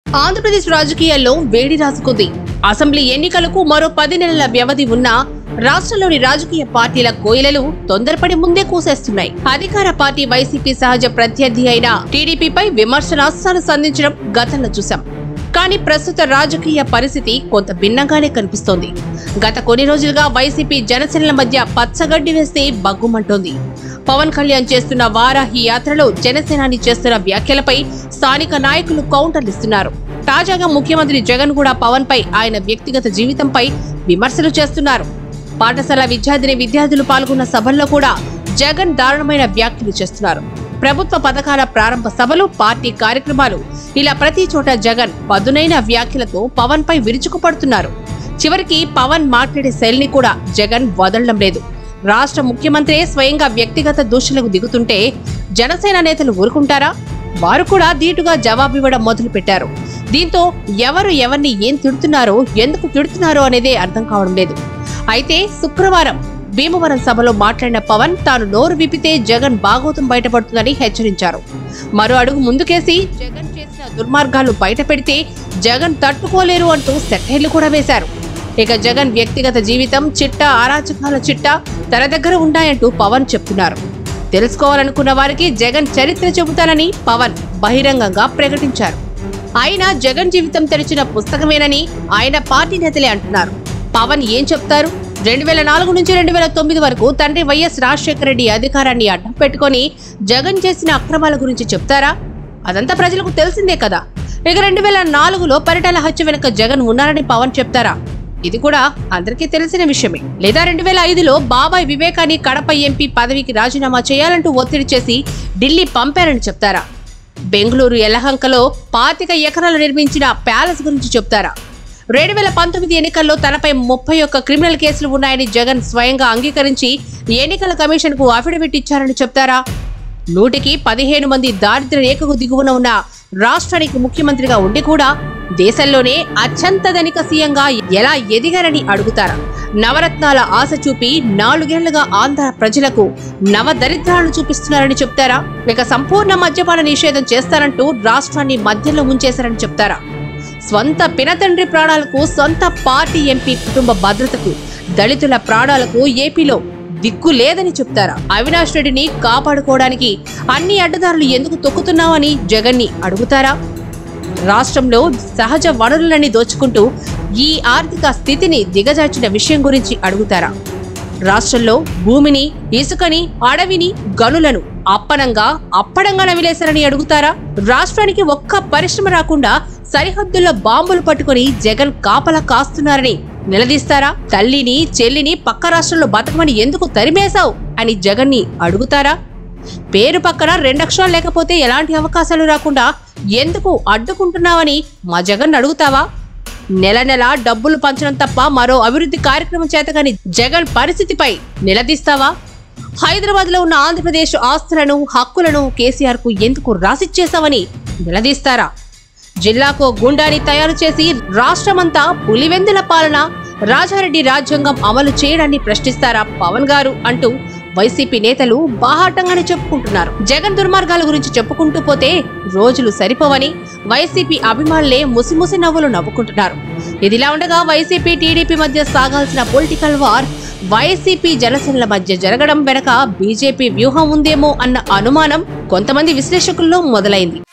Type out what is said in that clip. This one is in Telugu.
ఆంధ్రప్రదేశ్ రాజకీయాల్లో వేడి రాసుకుంది అసెంబ్లీ ఎన్నికలకు మరో పది నెలల వ్యవధి ఉన్నా రాష్ట్రంలోని రాజకీయ పార్టీల కోయిలలు తొందరపడి ముందే కూసేస్తున్నాయి అధికార పార్టీ వైసీపీ సహజ ప్రత్యర్థి అయిన టీడీపీపై విమర్శనాస్త్రాలు సంధించడం గతంలో చూశాం కానీ ప్రస్తుత రాజకీయ పరిస్థితి కొంత భిన్నంగానే కనిపిస్తోంది గత కొన్ని రోజులుగా వైసీపీ జనసేనల మధ్య పచ్చగడ్డి వేస్తే బగ్గుమంటోంది పవన్ కళ్యాణ్ చేస్తున్న వారాహి యాత్రలో జనసేనాని చేస్తున్న వ్యాఖ్యలపై స్థానిక నాయకులు కౌంటర్లు ఇస్తున్నారు తాజాగా ముఖ్యమంత్రి జగన్ కూడా పవన్ పై ఆయన వ్యక్తిగత జీవితంపై విమర్శలు చేస్తున్నారు పాఠశాల విద్యార్థిని విద్యార్థులు పాల్గొన్న సభల్లో కూడా జగన్ దారుణమైన వ్యాఖ్యలు చేస్తున్నారు ప్రభుత్వ పథకాల ప్రారంభ సభలు పార్టీ కార్యక్రమాలు ఇలా ప్రతి చోట జగన్ పదునైన వ్యాఖ్యలతో పవన్ పై విరుచుకుపడుతున్నారు చివరికి పవన్ మాట్లాడే శైలిని కూడా జగన్ వదలడం లేదు రాష్ట్ర ముఖ్యమంత్రి స్వయంగా వ్యక్తిగత దూషణలకు దిగుతుంటే జనసేన నేతలు ఊరుకుంటారా వారు కూడా ధీటుగా జవాబివ్వడం మొదలు పెట్టారు దీంతో ఎవరు ఎవరిని ఏం తిడుతున్నారో ఎందుకు తిడుతున్నారో అనేదే అర్థం కావడం లేదు అయితే శుక్రవారం భీమవరం సభలో మాట్లాడిన పవన్ తాను నోరు విప్పితే జగన్ బాగోతం బయటపడుతుందని హెచ్చరించారు మరో అడుగు ముందుకేసి జగన్ చేసిన దుర్మార్గాలు బయట పెడితే జగన్ తట్టుకోలేరు అంటూ సెటైర్లు కూడా వేశారు ఇక జగన్ వ్యక్తిగత జీవితం చిట్టా అరాచకాల చిట్టా తన దగ్గర ఉన్నాయంటూ పవన్ చెప్తున్నారు తెలుసుకోవాలనుకున్న వారికి జగన్ చరిత్ర చెబుతానని పవన్ బహిరంగంగా ప్రకటించారు ఆయన జగన్ జీవితం తెరిచిన పుస్తకమేనని ఆయన పార్టీ నేతలే అంటున్నారు పవన్ ఏం చెప్తారు రెండు వేల నాలుగు నుంచి రెండు వేల తొమ్మిది వరకు తండ్రి వైఎస్ రాజశేఖర రెడ్డి అధికారాన్ని అడ్డం పెట్టుకొని జగన్ చేసిన అక్రమాల గురించి చెప్తారా అదంతా ప్రజలకు తెలిసిందే కదా ఇక రెండు వేల నాలుగులో పరిటాల హత్య వెనుక జగన్ ఉన్నారని పవన్ చెప్తారా ఇది కూడా అందరికీ తెలిసిన విషయమే లేదా రెండు వేల ఐదులో బాబాయ్ వివేకాన్ని కడప ఎంపీ పదవికి రాజీనామా చేయాలంటూ ఒత్తిడి చేసి ఢిల్లీ పంపారని చెప్తారా బెంగళూరు యలహంకలో పాతిక ఎకరాలు నిర్మించిన ప్యాలెస్ గురించి చెప్తారా రెండు వేల పంతొమ్మిది ఎన్నికల్లో తనపై ముప్పై ఒక్క క్రిమినల్ కేసులు ఉన్నాయని జగన్ స్వయంగా అంగీకరించి ఎన్నికల కమిషన్ కు అఫిడవిట్ ఇచ్చారని చెప్తారా నూటికి పదిహేను మంది దారిద్ర్య రేఖకు దిగువన ఉన్న రాష్ట్రానికి ముఖ్యమంత్రిగా ఉండి కూడా దేశంలోనే అత్యంత ధనిక సీఎంగా ఎలా ఎదిగారని అడుగుతారా నవరత్నాల ఆశ చూపి నాలుగేళ్లుగా ఆంధ్ర ప్రజలకు నవ దరిద్రాలను చూపిస్తున్నారని చెప్తారా ఇక సంపూర్ణ మద్యపాన నిషేధం చేస్తారంటూ రాష్ట్రాన్ని మధ్యలో ఉంచేశారని చెప్తారా స్వంత పినతండ్రి ప్రాణాలకు సొంత పార్టీ ఎంపీ కుటుంబ భద్రతకు దళితుల ప్రాణాలకు ఏపీలో దిక్కు లేదని చెప్తారా అవినాష్ రెడ్డిని కాపాడుకోవడానికి అన్ని అడ్డదారులు ఎందుకు తొక్కుతున్నావని జగన్ని అడుగుతారా రాష్ట్రంలో సహజ వనరులని దోచుకుంటూ ఈ ఆర్థిక స్థితిని దిగజార్చిన విషయం గురించి అడుగుతారా రాష్ట్రంలో భూమిని ఇసుకని అడవిని గనులను అప్పనంగా అప్పడంగా నవిలేశారని అడుగుతారా రాష్ట్రానికి ఒక్క పరిశ్రమ రాకుండా సరిహద్దుల్లో బాంబులు పట్టుకొని జగన్ కాపలా కాస్తున్నారని నిలదీస్తారా తల్లిని చెల్లిని పక్క రాష్ట్రంలో బతకమని ఎందుకు తరిమేశావు అని జగన్ని అడుగుతారా పేరు పక్కన రెండక్షరాలు లేకపోతే ఎలాంటి అవకాశాలు రాకుండా ఎందుకు అడ్డుకుంటున్నావని మా జగన్ అడుగుతావా నెల నెల డబ్బులు పంచడం తప్ప మరో అభివృద్ధి కార్యక్రమం చేతగాని జగన్ పరిస్థితిపై నిలదీస్తావా హైదరాబాద్ లో ఉన్న ఆంధ్రప్రదేశ్ ఆస్తులను హక్కులను కేసీఆర్ కు ఎందుకు రాసిచ్చేశావని నిలదీస్తారా జిల్లాకు గుండాని తయారు చేసి రాష్ట్రమంతా పులివెందుల పాలన రాజారెడ్డి రాజ్యాంగం అమలు చేయడాన్ని ప్రశ్నిస్తారా పవన్ గారు అంటూ వైసీపీ నేతలు బాహాటంగానే చెప్పుకుంటున్నారు జగన్ దుర్మార్గాల గురించి చెప్పుకుంటూ పోతే రోజులు సరిపోవని వైసీపీ అభిమానులే ముసిముసి నవ్వులు నవ్వుకుంటున్నారు ఇదిలా ఉండగా వైసీపీ టీడీపీ మధ్య సాగాల్సిన పొలిటికల్ వార్ వైసీపీ జనసేనల మధ్య జరగడం వెనక బీజేపీ వ్యూహం ఉందేమో అన్న అనుమానం కొంతమంది విశ్లేషకుల్లో మొదలైంది